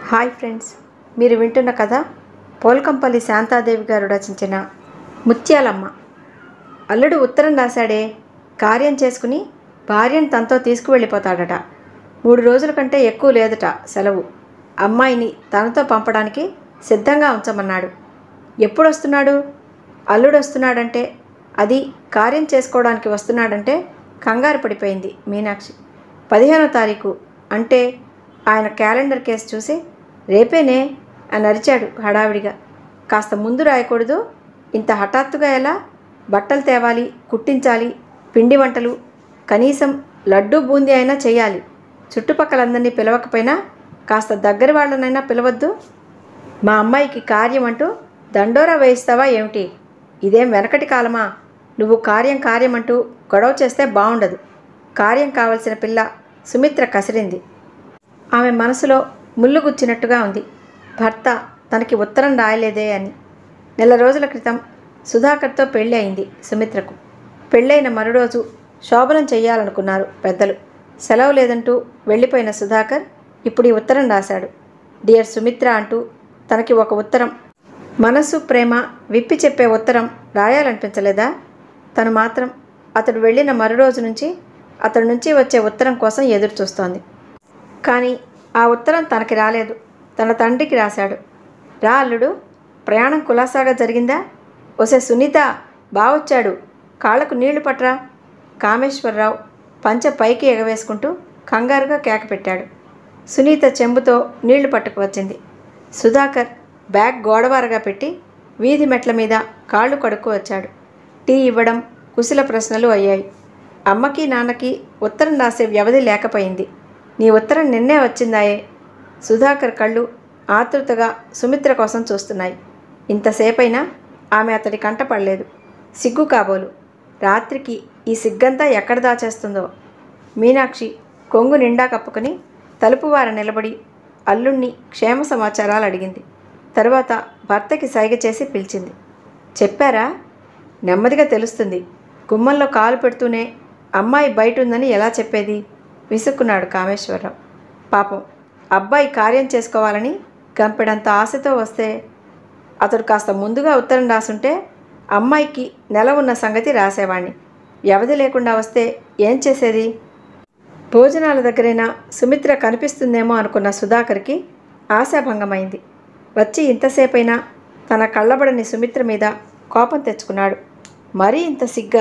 hi friends మీరు వింటున్న కథ పోల్కంపల్లి శాంతాదేవి గారు రచించిన ముత్యాలమ్మ అల్లుడు ఉత్తరం రాశాడే కార్యం చేసుకుని భార్యను తనతో తీసుకువెళ్ళిపోతాడట మూడు రోజుల కంటే ఎక్కువ లేదట సెలవు అమ్మాయిని తనతో పంపడానికి సిద్ధంగా ఉంచమన్నాడు ఎప్పుడు వస్తున్నాడు అల్లుడు వస్తున్నాడంటే అది కార్యం చేసుకోవడానికి వస్తున్నాడంటే కంగారు పడిపోయింది మీనాక్షి పదిహేనో తారీఖు అంటే ఆయన క్యాలెండర్ కేసు చూసి రేపేనే అని అరిచాడు హడావిడిగా కాస్త ముందు రాయకూడదు ఇంత హఠాత్తుగా ఎలా బట్టలు తేవాలి కుట్టించాలి పిండి వంటలు కనీసం లడ్డు బూందీ అయినా చేయాలి చుట్టుపక్కలందరినీ పిలవకపోయినా కాస్త దగ్గర వాళ్ళనైనా పిలవద్దు మా అమ్మాయికి కార్యం అంటూ దండోరా వేయిస్తావా ఏమిటి ఇదేం వెనకటి కాలమా నువ్వు కార్యం కార్యం అంటూ గొడవ చేస్తే బాగుండదు కార్యం కావలసిన పిల్ల సుమిత్ర కసిరింది ఆమె మనసులో ముళ్ళు గుచ్చినట్టుగా ఉంది భర్త తనకి ఉత్తరం రాయలేదే అని నెల రోజుల క్రితం సుధాకర్తో పెళ్ళి అయింది సుమిత్రకు పెళ్ళైన మరురోజు శోభనం చెయ్యాలనుకున్నారు పెద్దలు సెలవు లేదంటూ వెళ్ళిపోయిన సుధాకర్ ఇప్పుడు ఈ ఉత్తరం రాశాడు డియర్ సుమిత్ర అంటూ తనకి ఒక ఉత్తరం మనసు ప్రేమ విప్పి చెప్పే ఉత్తరం రాయాలనిపించలేదా తను మాత్రం అతడు వెళ్ళిన మరురోజు నుంచి అతడి నుంచి వచ్చే ఉత్తరం కోసం ఎదురు చూస్తోంది కానీ ఆ ఉత్తరం తనకి రాలేదు తన తండ్రికి రాశాడు రా అల్లుడు ప్రయాణం కులాసాగా జరిగిందా ఒసే సునీత బావొచ్చాడు కాళ్ళకు నీళ్లు పట్రా కామేశ్వరరావు పంచ పైకి ఎగవేసుకుంటూ కంగారుగా కేక పెట్టాడు సునీత చెంబుతో నీళ్లు పట్టుకు వచ్చింది సుధాకర్ బ్యాగ్ గోడవారగా పెట్టి వీధి మెట్ల మీద కాళ్ళు కడుక్కు వచ్చాడు టీ ఇవ్వడం కుశల ప్రశ్నలు అయ్యాయి అమ్మకి నాన్నకి ఉత్తరం రాసే వ్యవధి లేకపోయింది నీ ఉత్తరం నిన్నే వచ్చిందాయే సుధాకర్ కళ్ళు ఆతృతగా సుమిత్ర కోసం చూస్తున్నాయి ఇంతసేపైనా ఆమె అతడి కంట పడలేదు సిగ్గు కాబోలు రాత్రికి ఈ సిగ్గంతా ఎక్కడ దాచేస్తుందో మీనాక్షి కొంగు నిండా కప్పుకొని తలుపు వార నిలబడి అల్లుణ్ణి క్షేమ సమాచారాలు అడిగింది తరువాత భర్తకి సైగ చేసి పిలిచింది చెప్పారా నెమ్మదిగా తెలుస్తుంది గుమ్మంలో కాలు పెడుతూనే అమ్మాయి బయట ఉందని ఎలా చెప్పేది విసుక్కున్నాడు కామేశ్వరరావు పాపం అబ్బాయి కార్యం చేసుకోవాలని గంపెడంత ఆశతో వస్తే అతడు కాస్త ముందుగా ఉత్తరం రాసుంటే అమ్మాయికి నెల ఉన్న సంగతి రాసేవాణ్ణి వ్యవధి లేకుండా వస్తే ఏం చేసేది భోజనాల దగ్గరైనా సుమిత్ర కనిపిస్తుందేమో అనుకున్న సుధాకర్కి ఆశాభంగమైంది వచ్చి ఇంతసేపైనా తన కళ్ళబడని సుమిత్ర మీద కోపం తెచ్చుకున్నాడు మరీ ఇంత సిగ్గా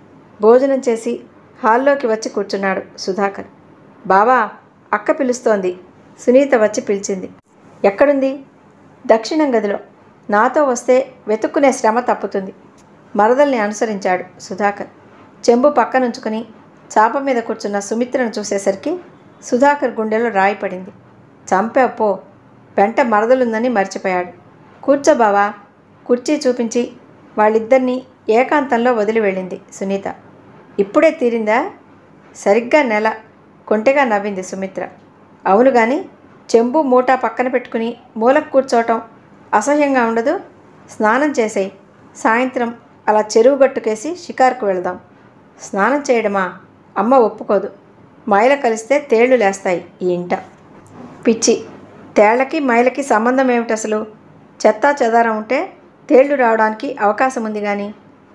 భోజనం చేసి హాల్లోకి వచ్చి కూర్చున్నాడు సుధాకర్ బావా అక్క పిలుస్తోంది సునీత వచ్చి పిలిచింది ఎక్కడుంది దక్షిణం గదిలో నాతో వస్తే వెతుక్కునే శ్రమ తప్పుతుంది మరదల్ని అనుసరించాడు సుధాకర్ చెంబు పక్కనుంచుకొని చాప మీద కూర్చున్న సుమిత్రను చూసేసరికి సుధాకర్ గుండెలో రాయి పడింది చంపావు పో వెంట మరదలుందని మర్చిపోయాడు కూర్చో బావా కుర్చీ చూపించి వాళ్ళిద్దరినీ ఏకాంతంలో వదిలి వెళ్ళింది సునీత ఇప్పుడే తీరిందా సరిగ్గా నెల కొంటెగా నవ్వింది సుమిత్ర అవును కానీ చెంబు మూట పక్కన పెట్టుకుని మూలకు కూర్చోవటం అసహ్యంగా ఉండదు స్నానం చేసేయి సాయంత్రం అలా చెరువు గట్టుకేసి షికారుకు వెళదాం స్నానం చేయడమా అమ్మ ఒప్పుకోదు మైల కలిస్తే తేళ్లు లేస్తాయి ఈ ఇంట పిచ్చి తేళ్లకి మైలకి సంబంధం ఏమిటి అసలు చెత్తా చెదారం ఉంటే తేళ్లు రావడానికి అవకాశం ఉంది కానీ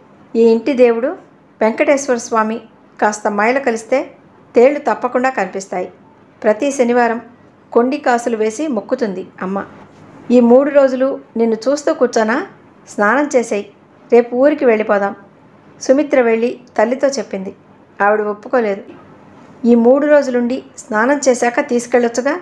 ఈ ఇంటి దేవుడు వెంకటేశ్వర స్వామి కాస్త మైల కలిస్తే తేళ్లు తప్పకుండా కనిపిస్తాయి ప్రతి శనివారం కొండి కాసులు వేసి మొక్కుతుంది అమ్మ ఈ మూడు రోజులు నిన్ను చూస్తూ కూర్చోనా స్నానం చేసేయి రేపు ఊరికి వెళ్ళిపోదాం సుమిత్ర వెళ్ళి తల్లితో చెప్పింది ఆవిడ ఒప్పుకోలేదు ఈ మూడు రోజులుండి స్నానం చేశాక తీసుకెళ్ళొచ్చుగా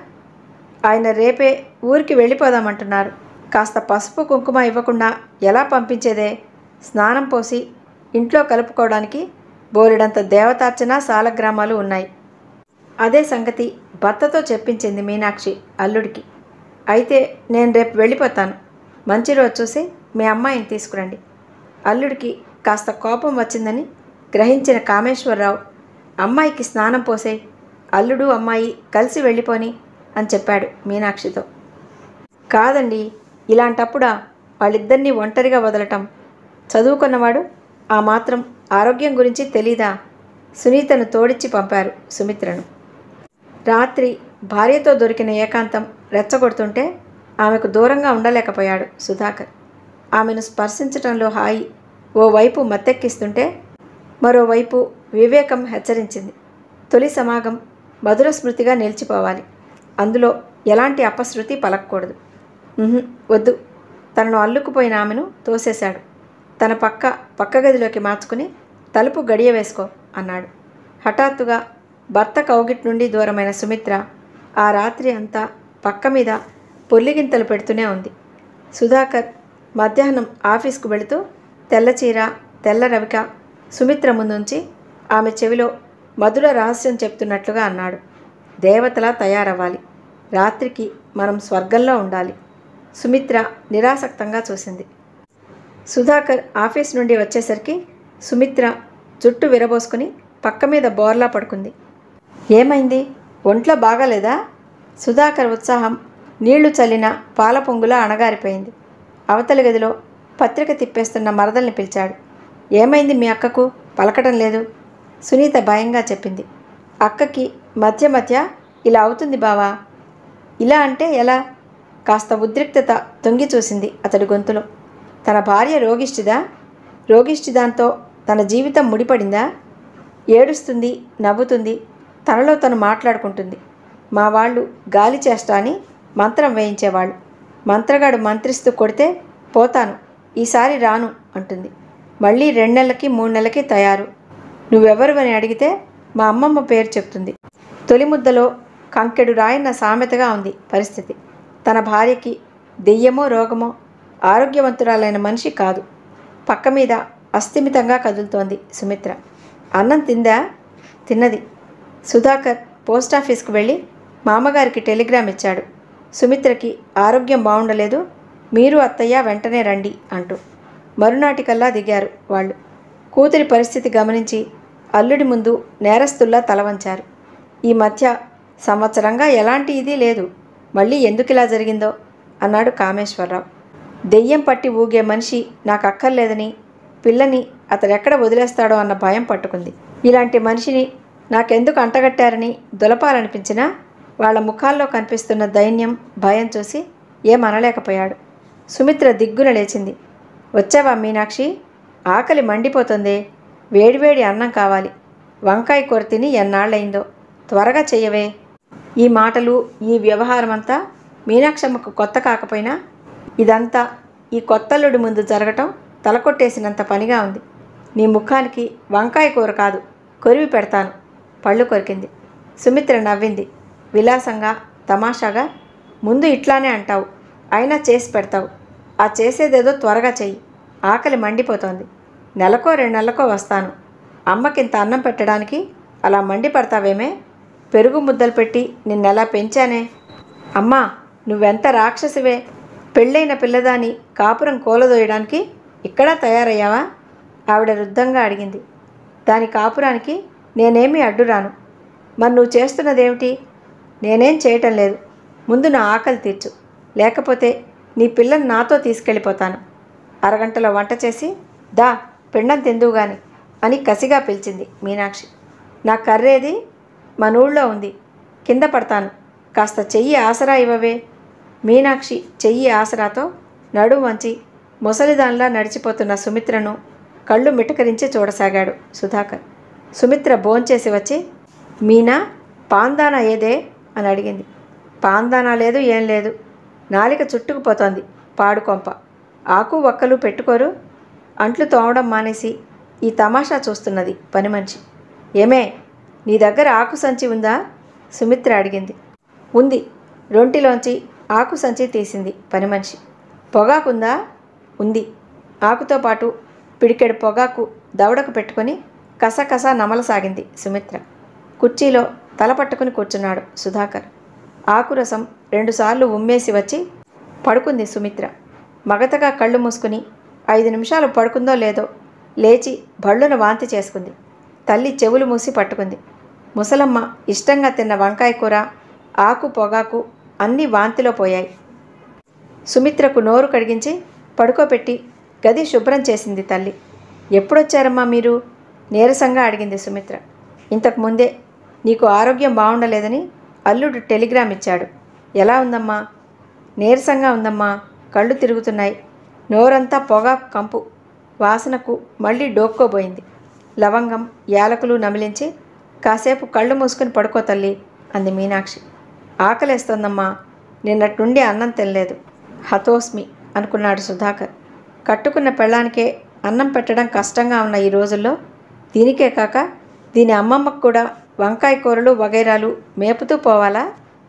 ఆయన రేపే ఊరికి వెళ్ళిపోదామంటున్నారు కాస్త పసుపు కుంకుమ ఇవ్వకుండా ఎలా పంపించేదే స్నానం పోసి ఇంట్లో కలుపుకోవడానికి బోలెడంత దేవతార్చన సాలగ్రామాలు ఉన్నాయి అదే సంగతి భర్తతో చెప్పించింది మీనాక్షి అల్లుడికి అయితే నేను రేపు వెళ్ళిపోతాను మంచి రోజు చూసి మీ అమ్మాయిని తీసుకురండి అల్లుడికి కాస్త కోపం వచ్చిందని గ్రహించిన కామేశ్వరరావు అమ్మాయికి స్నానం పోసే అల్లుడు అమ్మాయి కలిసి వెళ్ళిపోని అని చెప్పాడు మీనాక్షితో కాదండి ఇలాంటప్పుడా వాళ్ళిద్దరినీ ఒంటరిగా వదలటం చదువుకున్నవాడు ఆ మాత్రం ఆరోగ్యం గురించి తెలీదా సునీతను తోడిచ్చి పంపారు సుమిత్రను రాత్రి భార్యతో దొరికిన ఏకాంతం రెచ్చగొడుతుంటే ఆమెకు దూరంగా ఉండలేకపోయాడు సుధాకర్ ఆమెను స్పర్శించటంలో హాయి ఓవైపు మత్తెక్కిస్తుంటే మరోవైపు వివేకం హెచ్చరించింది తొలి సమాగం మధుర స్మృతిగా నిలిచిపోవాలి అందులో ఎలాంటి అపశృతి పలకకూడదు ఉహుం, వద్దు తనను అల్లుకుపోయిన ఆమెను తోసేశాడు తన పక్క పక్క గదిలోకి మార్చుకుని తలుపు గడియ వేసుకో అన్నాడు హఠాత్తుగా భర్త కౌగిట్ నుండి దూరమైన సుమిత్ర ఆ రాత్రి అంతా పక్క మీద పొల్లిగింతలు పెడుతూనే ఉంది సుధాకర్ మధ్యాహ్నం ఆఫీస్కు వెళుతూ తెల్ల చీర తెల్ల రవిక సుమిత్ర ముందుంచి ఆమె చెవిలో మధుర రహస్యం చెప్తున్నట్లుగా అన్నాడు దేవతలా తయారవ్వాలి రాత్రికి మనం స్వర్గంలో ఉండాలి సుమిత్ర నిరాసక్తంగా చూసింది సుధాకర్ ఆఫీస్ నుండి వచ్చేసరికి సుమిత్ర జుట్టు విరబోసుకుని పక్క మీద బోర్లా పడుకుంది ఏమైంది ఒంట్లో బాగాలేదా సుధాకర్ ఉత్సాహం నీళ్లు చల్లిన పాల పొంగులా అణగారిపోయింది అవతలి గదిలో పత్రిక తిప్పేస్తున్న మరదల్ని పిలిచాడు ఏమైంది మీ అక్కకు పలకటం లేదు సునీత భయంగా చెప్పింది అక్కకి మధ్య మధ్య ఇలా అవుతుంది బావా ఇలా అంటే ఎలా కాస్త ఉద్రిక్తత తొంగి చూసింది అతడి గొంతులో తన భార్య రోగిష్టిదా రోగిష్టిదాంతో తన జీవితం ముడిపడిందా ఏడుస్తుంది నవ్వుతుంది తనలో తను మాట్లాడుకుంటుంది మా వాళ్ళు గాలి చేస్తా అని మంత్రం వేయించేవాళ్ళు మంత్రగాడు మంత్రిస్తూ కొడితే పోతాను ఈసారి రాను అంటుంది మళ్ళీ రెండు నెలలకి మూడు నెలలకి తయారు నువ్వెవరు అని అడిగితే మా అమ్మమ్మ పేరు చెప్తుంది తొలి ముద్దలో కంకెడు రాయన్న సామెతగా ఉంది పరిస్థితి తన భార్యకి దెయ్యమో రోగమో ఆరోగ్యవంతురాలైన మనిషి కాదు పక్క మీద అస్థిమితంగా కదులుతోంది సుమిత్ర అన్నం తిందా తిన్నది సుధాకర్ పోస్ట్ ఆఫీస్కు వెళ్ళి మామగారికి టెలిగ్రామ్ ఇచ్చాడు సుమిత్రకి ఆరోగ్యం బాగుండలేదు మీరు అత్తయ్య వెంటనే రండి అంటూ మరునాటికల్లా దిగారు వాళ్ళు కూతురి పరిస్థితి గమనించి అల్లుడి ముందు నేరస్తుల్లా తలవంచారు ఈ మధ్య సంవత్సరంగా ఎలాంటి ఇది లేదు మళ్ళీ ఎందుకిలా జరిగిందో అన్నాడు కామేశ్వరరావు దెయ్యం పట్టి ఊగే మనిషి నాకు అక్కర్లేదని పిల్లని అతడెక్కడ వదిలేస్తాడో అన్న భయం పట్టుకుంది ఇలాంటి మనిషిని నాకెందుకు అంటగట్టారని దులపాలనిపించినా వాళ్ళ ముఖాల్లో కనిపిస్తున్న దైన్యం భయం చూసి ఏమనలేకపోయాడు సుమిత్ర దిగ్గున లేచింది వచ్చావా మీనాక్షి ఆకలి మండిపోతుందే వేడివేడి అన్నం కావాలి వంకాయ కూర తిని ఎన్నాళ్ళయిందో త్వరగా చెయ్యవే ఈ మాటలు ఈ వ్యవహారం అంతా మీనాక్షమ్మకు కొత్త కాకపోయినా ఇదంతా ఈ కొత్తల్లుడి ముందు జరగటం తలకొట్టేసినంత పనిగా ఉంది నీ ముఖానికి వంకాయ కూర కాదు కొరివి పెడతాను పళ్ళు కొరికింది సుమిత్ర నవ్వింది విలాసంగా తమాషాగా ముందు ఇట్లానే అంటావు అయినా చేసి పెడతావు ఆ చేసేదేదో త్వరగా చెయ్యి ఆకలి మండిపోతోంది నెలకో రెండు నెలలకో వస్తాను అమ్మకింత అన్నం పెట్టడానికి అలా మండిపడతావేమే పెరుగు ముద్దలు పెట్టి నిన్నెలా పెంచానే అమ్మా నువ్వెంత రాక్షసివే పెళ్ళైన పిల్లదాని కాపురం కూలదోయడానికి ఇక్కడా తయారయ్యావా ఆవిడ రుద్ధంగా అడిగింది దాని కాపురానికి నేనేమీ అడ్డురాను మరి నువ్వు చేస్తున్నదేమిటి నేనేం చేయటం లేదు ముందు నా ఆకలి తీర్చు లేకపోతే నీ పిల్లని నాతో తీసుకెళ్ళిపోతాను అరగంటలో వంట చేసి దా పిండం తిందువు గాని అని కసిగా పిలిచింది మీనాక్షి నా కర్రేది మన ఊళ్ళో ఉంది కింద పడతాను కాస్త చెయ్యి ఆసరా ఇవ్వవే మీనాక్షి చెయ్యి ఆసరాతో నడుము వంచి ముసలిదానిలా నడిచిపోతున్న సుమిత్రను కళ్ళు మిటకరించి చూడసాగాడు సుధాకర్ సుమిత్ర భోంచేసి వచ్చి మీనా పాందానా ఏదే అని అడిగింది పాందానా లేదు ఏం లేదు నాలిక చుట్టుకుపోతోంది పాడుకొంప ఆకు ఒక్కలు పెట్టుకోరు అంట్లు తోమడం మానేసి ఈ తమాషా చూస్తున్నది పని మనిషి ఏమే నీ దగ్గర ఆకు సంచి ఉందా సుమిత్ర అడిగింది ఉంది రొంటిలోంచి ఆకు సంచి తీసింది పని మనిషి పొగాకుందా ఉంది ఆకుతో పాటు పిడికెడు పొగాకు దవడకు పెట్టుకొని కసకస నమలసాగింది సుమిత్ర కుర్చీలో తల పట్టుకుని కూర్చున్నాడు సుధాకర్ ఆకురసం రెండుసార్లు ఉమ్మేసి వచ్చి పడుకుంది సుమిత్ర మగతగా కళ్ళు మూసుకుని ఐదు నిమిషాలు పడుకుందో లేదో లేచి భళ్ళున వాంతి చేసుకుంది తల్లి చెవులు మూసి పట్టుకుంది ముసలమ్మ ఇష్టంగా తిన్న వంకాయ కూర ఆకు పొగాకు అన్నీ వాంతిలో పోయాయి సుమిత్రకు నోరు కడిగించి పడుకోబెట్టి గది శుభ్రం చేసింది తల్లి ఎప్పుడొచ్చారమ్మా మీరు నీరసంగా అడిగింది సుమిత్ర ఇంతకు ముందే నీకు ఆరోగ్యం బాగుండలేదని అల్లుడు టెలిగ్రామ్ ఇచ్చాడు ఎలా ఉందమ్మా నీరసంగా ఉందమ్మా కళ్ళు తిరుగుతున్నాయి నోరంతా పొగ కంపు వాసనకు మళ్ళీ డోక్కోబోయింది లవంగం యాలకులు నమిలించి కాసేపు కళ్ళు మూసుకుని పడుకో తల్లి అంది మీనాక్షి ఆకలేస్తోందమ్మా నిన్నటి నుండి అన్నం తినలేదు హతోస్మి అనుకున్నాడు సుధాకర్ కట్టుకున్న పెళ్ళానికే అన్నం పెట్టడం కష్టంగా ఉన్న ఈ రోజుల్లో దీనికే కాక దీని అమ్మమ్మకు కూడా వంకాయ కూరలు వగైరాలు మేపుతూ పోవాలా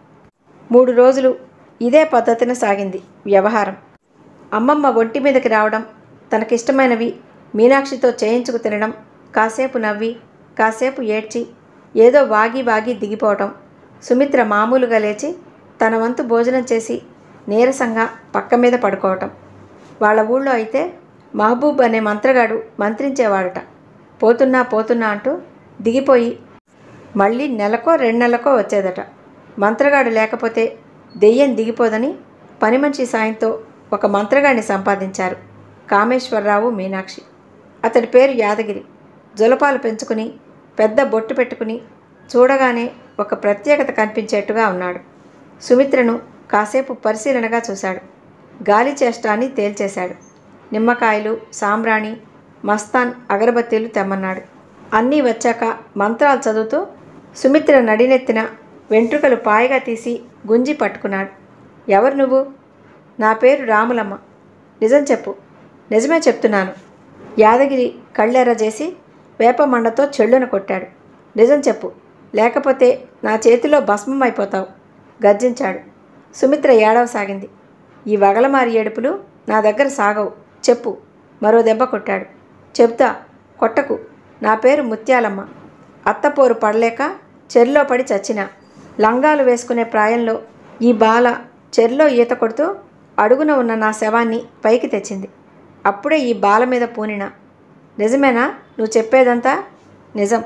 మూడు రోజులు ఇదే పద్ధతిన సాగింది వ్యవహారం అమ్మమ్మ ఒంటి మీదకి రావడం తనకిష్టమైనవి మీనాక్షితో చేయించుకు తినడం కాసేపు నవ్వి కాసేపు ఏడ్చి ఏదో వాగి వాగి దిగిపోవటం సుమిత్ర మామూలుగా లేచి తన వంతు భోజనం చేసి నీరసంగా పక్క మీద పడుకోవటం వాళ్ళ ఊళ్ళో అయితే మహబూబ్ అనే మంత్రగాడు మంత్రించేవాడట పోతున్నా పోతున్నా అంటూ దిగిపోయి మళ్ళీ నెలకో రెండు నెలలకో వచ్చేదట మంత్రగాడు లేకపోతే దెయ్యం దిగిపోదని పని మనిషి సాయంతో ఒక మంత్రగాడిని సంపాదించారు కామేశ్వరరావు మీనాక్షి అతడి పేరు యాదగిరి జులపాలు పెంచుకుని పెద్ద బొట్టు పెట్టుకుని చూడగానే ఒక ప్రత్యేకత కనిపించేట్టుగా ఉన్నాడు సుమిత్రను కాసేపు పరిశీలనగా చూశాడు గాలి చేష్ట అని తేల్చేశాడు నిమ్మకాయలు సాంబ్రాణి మస్తాన్ అగరబత్తీలు తెమ్మన్నాడు అన్నీ వచ్చాక మంత్రాలు చదువుతూ సుమిత్ర నడినెత్తిన వెంట్రుకలు పాయగా తీసి గుంజి పట్టుకున్నాడు ఎవరు నువ్వు నా పేరు రాములమ్మ నిజం చెప్పు నిజమే చెప్తున్నాను యాదగిరి కళ్ళెర్ర చేసి వేప మండతో చెళ్ళున కొట్టాడు నిజం చెప్పు లేకపోతే నా చేతిలో భస్మం అయిపోతావు గర్జించాడు సుమిత్ర ఏడవసాగింది ఈ వగలమారి ఏడుపులు నా దగ్గర సాగవు చెప్పు మరో దెబ్బ కొట్టాడు చెప్తా కొట్టకు నా పేరు ముత్యాలమ్మ అత్తపోరు పడలేక చెర్లో పడి చచ్చిన లంగాలు వేసుకునే ప్రాయంలో ఈ బాల చెర్లో ఈత కొడుతూ అడుగున ఉన్న నా శవాన్ని పైకి తెచ్చింది అప్పుడే ఈ బాల మీద పూనిన నిజమేనా నువ్వు చెప్పేదంతా నిజం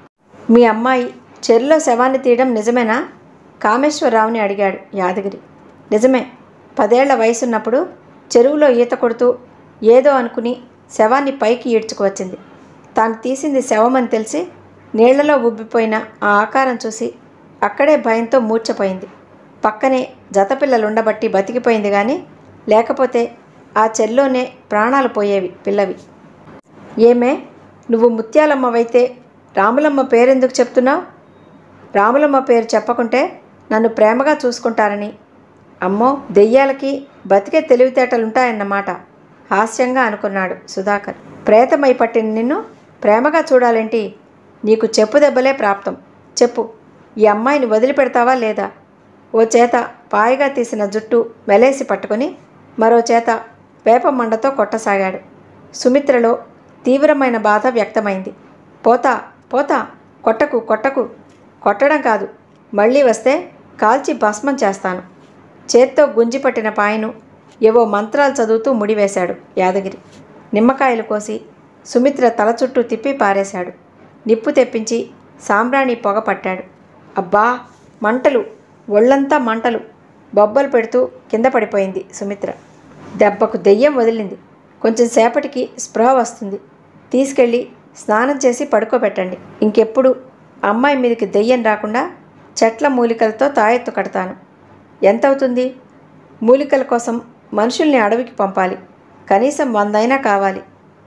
మీ అమ్మాయి చెర్లో శవాన్ని తీయడం నిజమేనా కామేశ్వరరావుని అడిగాడు యాదగిరి నిజమే పదేళ్ల వయసున్నప్పుడు చెరువులో ఈత కొడుతూ ఏదో అనుకుని శవాన్ని పైకి ఈడ్చుకువచ్చింది తాను తీసింది శవమని తెలిసి నీళ్లలో ఉబ్బిపోయిన ఆ ఆకారం చూసి అక్కడే భయంతో మూర్చపోయింది పక్కనే జతపిల్లలుండబట్టి బతికిపోయింది కానీ లేకపోతే ఆ చెల్లోనే ప్రాణాలు పోయేవి పిల్లవి ఏమే నువ్వు ముత్యాలమ్మవైతే రాములమ్మ పేరెందుకు చెప్తున్నావు రాములమ్మ పేరు చెప్పకుంటే నన్ను ప్రేమగా చూసుకుంటారని అమ్మో దెయ్యాలకి బతికే తెలివితేటలుంటాయన్నమాట హాస్యంగా అనుకున్నాడు సుధాకర్ ప్రేతమై పట్టిన నిన్ను ప్రేమగా చూడాలేంటి నీకు చెప్పు దెబ్బలే ప్రాప్తం చెప్పు ఈ అమ్మాయిని వదిలిపెడతావా లేదా ఓ చేత పాయగా తీసిన జుట్టు మెలేసి పట్టుకొని మరో చేత వేప మండతో కొట్టసాగాడు సుమిత్రలో తీవ్రమైన బాధ వ్యక్తమైంది పోతా పోతా కొట్టకు కొట్టకు కొట్టడం కాదు మళ్ళీ వస్తే కాల్చి భస్మం చేస్తాను చేత్తో గుంజిపట్టిన పాయను ఏవో మంత్రాలు చదువుతూ ముడివేశాడు యాదగిరి నిమ్మకాయలు కోసి సుమిత్ర తల చుట్టూ తిప్పి పారేశాడు నిప్పు తెప్పించి సాంబ్రాణి పొగ పట్టాడు అబ్బా మంటలు ఒళ్ళంతా మంటలు బొబ్బలు పెడుతూ కింద పడిపోయింది సుమిత్ర దెబ్బకు దెయ్యం వదిలింది కొంచెం సేపటికి స్పృహ వస్తుంది తీసుకెళ్ళి స్నానం చేసి పడుకోబెట్టండి ఇంకెప్పుడు అమ్మాయి మీదకి దెయ్యం రాకుండా చెట్ల మూలికలతో తాయెత్తు కడతాను ఎంత అవుతుంది మూలికల కోసం మనుషుల్ని అడవికి పంపాలి కనీసం వందైనా కావాలి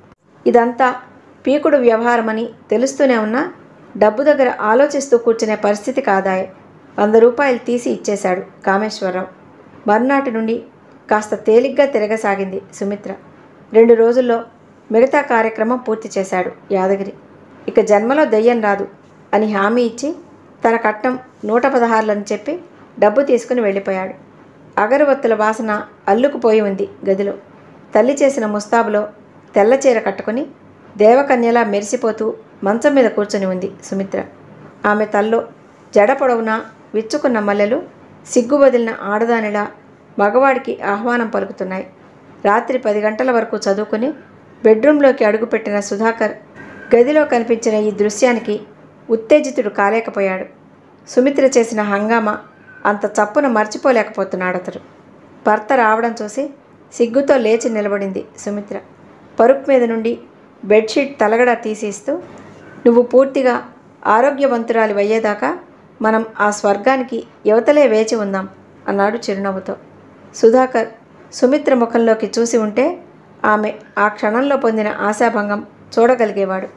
ఇదంతా పీకుడు వ్యవహారమని తెలుస్తూనే ఉన్నా డబ్బు దగ్గర ఆలోచిస్తూ కూర్చునే పరిస్థితి కాదాయే వంద రూపాయలు తీసి ఇచ్చేశాడు కామేశ్వరరావు మర్నాటి నుండి కాస్త తేలిగ్గా తిరగసాగింది సుమిత్ర రెండు రోజుల్లో మిగతా కార్యక్రమం పూర్తి చేశాడు యాదగిరి ఇక జన్మలో దయ్యం రాదు అని హామీ ఇచ్చి తన కట్నం నూట పదహారులని చెప్పి డబ్బు తీసుకుని వెళ్ళిపోయాడు అగరవత్తుల వాసన అల్లుకుపోయి ఉంది గదిలో తల్లి చేసిన ముస్తాబులో తెల్ల చీర కట్టుకుని దేవకన్యలా మెరిసిపోతూ మంచం మీద కూర్చొని ఉంది సుమిత్ర ఆమె తల్లో జడ పొడవునా విచ్చుకున్న మల్లెలు సిగ్గు వదిలిన ఆడదానిలా మగవాడికి ఆహ్వానం పలుకుతున్నాయి రాత్రి పది గంటల వరకు చదువుకుని బెడ్రూంలోకి అడుగుపెట్టిన సుధాకర్ గదిలో కనిపించిన ఈ దృశ్యానికి ఉత్తేజితుడు కాలేకపోయాడు సుమిత్ర చేసిన హంగామా అంత చప్పున మర్చిపోలేకపోతున్నాడు అతడు భర్త రావడం చూసి సిగ్గుతో లేచి నిలబడింది సుమిత్ర పరుపు మీద నుండి బెడ్షీట్ తలగడా తీసిస్తూ నువ్వు పూర్తిగా ఆరోగ్యవంతురాలి అయ్యేదాకా మనం ఆ స్వర్గానికి యువతలే వేచి ఉందాం అన్నాడు చిరునవ్వుతో సుధాకర్ సుమిత్ర ముఖంలోకి చూసి ఉంటే ఆమె ఆ క్షణంలో పొందిన ఆశాభంగం చూడగలిగేవాడు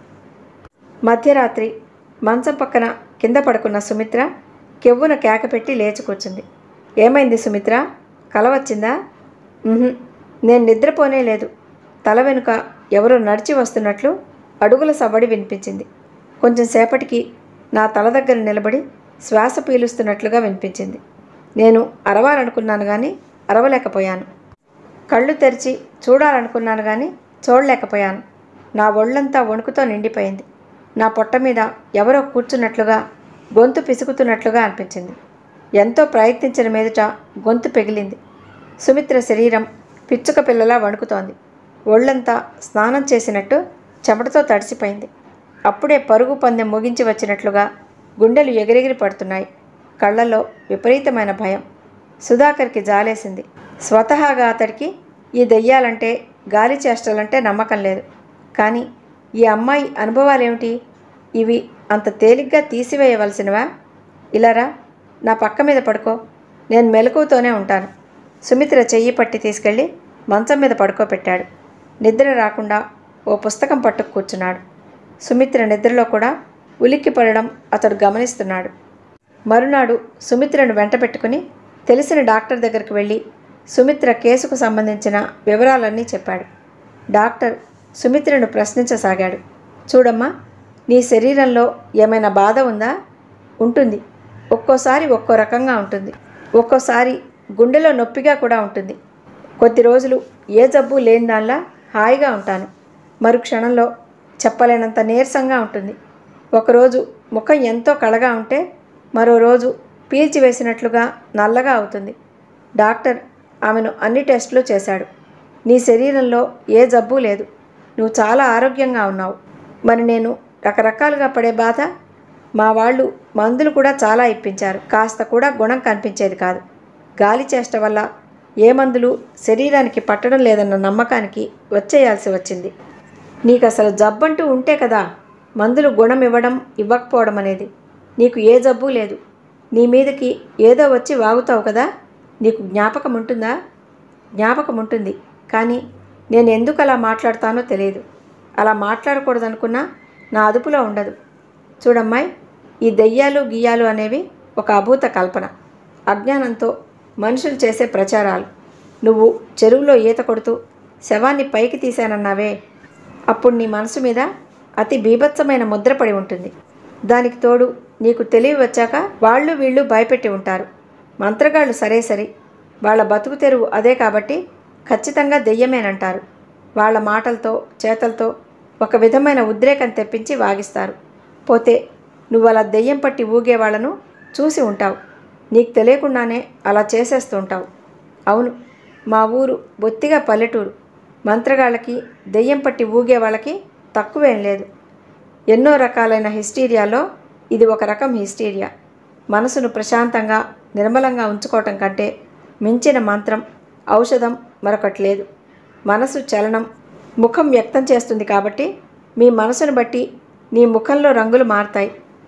మధ్యరాత్రి మంచం పక్కన కింద పడుకున్న సుమిత్ర కెవ్వున కేక పెట్టి లేచి కూర్చుంది ఏమైంది సుమిత్ర కల వచ్చిందా "ఉహుం, నేను నిద్రపోనే లేదు తల వెనుక ఎవరో నడిచి వస్తున్నట్లు అడుగుల సవ్వడి వినిపించింది కొంచెం సేపటికి నా తల దగ్గర నిలబడి శ్వాస పీలుస్తున్నట్లుగా వినిపించింది నేను అరవాలనుకున్నాను కానీ అరవలేకపోయాను కళ్ళు తెరిచి చూడాలనుకున్నాను కానీ చూడలేకపోయాను నా ఒళ్ళంతా వణుకుతో నిండిపోయింది నా పొట్ట మీద ఎవరో కూర్చున్నట్లుగా గొంతు పిసుకుతున్నట్లుగా అనిపించింది ఎంతో ప్రయత్నించిన మీదట గొంతు పెగిలింది సుమిత్ర శరీరం పిచ్చుక పిల్లలా వణుకుతోంది ఒళ్ళంతా స్నానం చేసినట్టు చెమటతో తడిసిపోయింది అప్పుడే పరుగు పందెం ముగించి వచ్చినట్లుగా గుండెలు ఎగిరెగిరి పడుతున్నాయి కళ్ళల్లో విపరీతమైన భయం సుధాకర్కి జాలేసింది స్వతహాగా అతడికి ఈ దెయ్యాలంటే గాలి చేష్టలంటే నమ్మకం లేదు కానీ ఈ అమ్మాయి అనుభవాలేమిటి ఇవి అంత తేలిగ్గా తీసివేయవలసినవా ఇలారా నా పక్క మీద పడుకో నేను మెలకువతోనే ఉంటాను సుమిత్ర చెయ్యి పట్టి తీసుకెళ్ళి మంచం మీద పడుకోబెట్టాడు నిద్ర రాకుండా ఓ పుస్తకం పట్టుకు కూర్చున్నాడు సుమిత్ర నిద్రలో కూడా ఉలిక్కి పడడం అతడు గమనిస్తున్నాడు మరునాడు సుమిత్రను వెంట పెట్టుకుని తెలిసిన డాక్టర్ దగ్గరికి వెళ్ళి సుమిత్ర కేసుకు సంబంధించిన వివరాలన్నీ చెప్పాడు డాక్టర్ సుమిత్రను ప్రశ్నించసాగాడు చూడమ్మా నీ శరీరంలో ఏమైనా బాధ ఉందా ఉంటుంది ఒక్కోసారి ఒక్కో రకంగా ఉంటుంది ఒక్కోసారి గుండెలో నొప్పిగా కూడా ఉంటుంది కొద్ది రోజులు ఏ జబ్బు లేని దానిలా హాయిగా ఉంటాను మరు క్షణంలో చెప్పలేనంత నీరసంగా ఉంటుంది ఒకరోజు ముఖం ఎంతో కళగా ఉంటే మరో రోజు పీల్చివేసినట్లుగా నల్లగా అవుతుంది డాక్టర్ ఆమెను అన్ని టెస్టులు చేశాడు నీ శరీరంలో ఏ జబ్బు లేదు నువ్వు చాలా ఆరోగ్యంగా ఉన్నావు మరి నేను రకరకాలుగా పడే బాధ మా వాళ్ళు మందులు కూడా చాలా ఇప్పించారు కాస్త కూడా గుణం కనిపించేది కాదు గాలి చేష్ట వల్ల ఏ మందులు శరీరానికి పట్టడం లేదన్న నమ్మకానికి వచ్చేయాల్సి వచ్చింది నీకు అసలు జబ్బంటూ ఉంటే కదా మందులు గుణం ఇవ్వడం ఇవ్వకపోవడం అనేది నీకు ఏ జబ్బు లేదు నీ మీదకి ఏదో వచ్చి వాగుతావు కదా నీకు జ్ఞాపకం ఉంటుందా జ్ఞాపకం ఉంటుంది కానీ నేను ఎందుకు అలా మాట్లాడతానో తెలియదు అలా మాట్లాడకూడదనుకున్నా నా అదుపులో ఉండదు చూడమ్మాయి ఈ దెయ్యాలు గియ్యాలు అనేవి ఒక అభూత కల్పన అజ్ఞానంతో మనుషులు చేసే ప్రచారాలు నువ్వు చెరువులో ఈత కొడుతూ శవాన్ని పైకి తీశానన్నావే అప్పుడు నీ మనసు మీద అతి బీభత్సమైన ముద్ర పడి ఉంటుంది దానికి తోడు నీకు తెలివి వచ్చాక వాళ్ళు వీళ్ళు భయపెట్టి ఉంటారు మంత్రగాళ్ళు సరే సరి వాళ్ళ బతుకు తెరువు అదే కాబట్టి ఖచ్చితంగా దెయ్యమేనంటారు వాళ్ళ మాటలతో చేతలతో ఒక విధమైన ఉద్రేకం తెప్పించి వాగిస్తారు పోతే నువ్వు అలా దెయ్యం పట్టి ఊగే వాళ్ళను చూసి ఉంటావు నీకు తెలియకుండానే అలా చేసేస్తూ ఉంటావు అవును మా ఊరు బొత్తిగా పల్లెటూరు మంత్రగాళ్ళకి దెయ్యం పట్టి ఊగే వాళ్ళకి తక్కువేం లేదు ఎన్నో రకాలైన హిస్టీరియాలో ఇది ఒక రకం హిస్టీరియా మనసును ప్రశాంతంగా నిర్మలంగా ఉంచుకోవటం కంటే మించిన మంత్రం ఔషధం మరొకటి లేదు మనసు చలనం ముఖం వ్యక్తం చేస్తుంది కాబట్టి మీ మనసును బట్టి నీ ముఖంలో రంగులు మారతాయి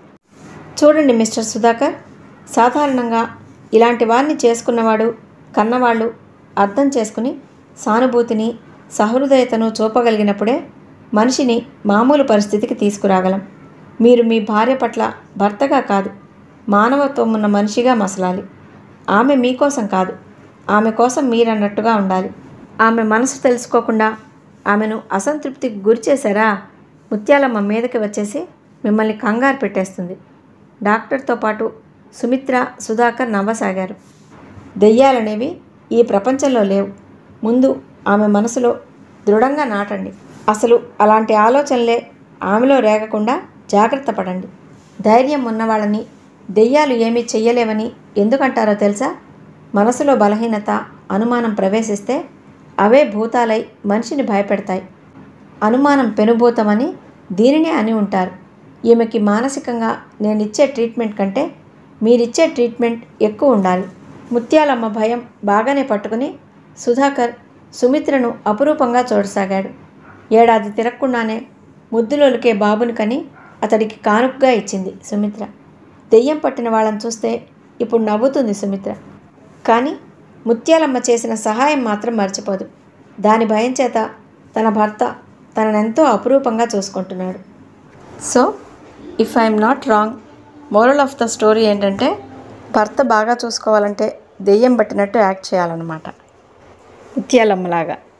చూడండి మిస్టర్ సుధాకర్ సాధారణంగా ఇలాంటి వారిని చేసుకున్నవాడు కన్నవాళ్ళు అర్థం చేసుకుని సానుభూతిని సహృదయతను చూపగలిగినప్పుడే మనిషిని మామూలు పరిస్థితికి తీసుకురాగలం మీరు మీ భార్య పట్ల భర్తగా కాదు మానవత్వం ఉన్న మనిషిగా మసలాలి ఆమె మీకోసం కాదు ఆమె కోసం మీరన్నట్టుగా ఉండాలి ఆమె మనసు తెలుసుకోకుండా ఆమెను అసంతృప్తికి గురి చేశారా ముత్యాలమ్మ మీదకి వచ్చేసి మిమ్మల్ని కంగారు పెట్టేస్తుంది డాక్టర్తో పాటు సుమిత్ర సుధాకర్ నవ్వసాగారు దెయ్యాలనేవి ఈ ప్రపంచంలో లేవు ముందు ఆమె మనసులో దృఢంగా నాటండి అసలు అలాంటి ఆలోచనలే ఆమెలో రేగకుండా జాగ్రత్త పడండి ధైర్యం ఉన్నవాళ్ళని దెయ్యాలు ఏమీ చెయ్యలేవని ఎందుకంటారో తెలుసా మనసులో బలహీనత అనుమానం ప్రవేశిస్తే అవే భూతాలై మనిషిని భయపెడతాయి అనుమానం పెనుభూతమని దీనినే అని ఉంటారు ఈమెకి మానసికంగా నేనిచ్చే ట్రీట్మెంట్ కంటే మీరిచ్చే ట్రీట్మెంట్ ఎక్కువ ఉండాలి ముత్యాలమ్మ భయం బాగానే పట్టుకుని సుధాకర్ సుమిత్రను అపురూపంగా చూడసాగాడు ఏడాది తిరగకుండానే ముద్దులోలికే బాబుని కని అతడికి కానుకగా ఇచ్చింది సుమిత్ర దెయ్యం పట్టిన వాళ్ళని చూస్తే ఇప్పుడు నవ్వుతుంది సుమిత్ర కానీ ముత్యాలమ్మ చేసిన సహాయం మాత్రం మర్చిపోదు దాని భయం చేత తన భర్త తననెంతో అపురూపంగా చూసుకుంటున్నాడు so if I'm not wrong moral of the story ఏంటంటే భర్త బాగా చూసుకోవాలంటే దెయ్యం పట్టినట్టు యాక్ట్ చేయాలన్నమాట ముత్యాలమ్మలాగా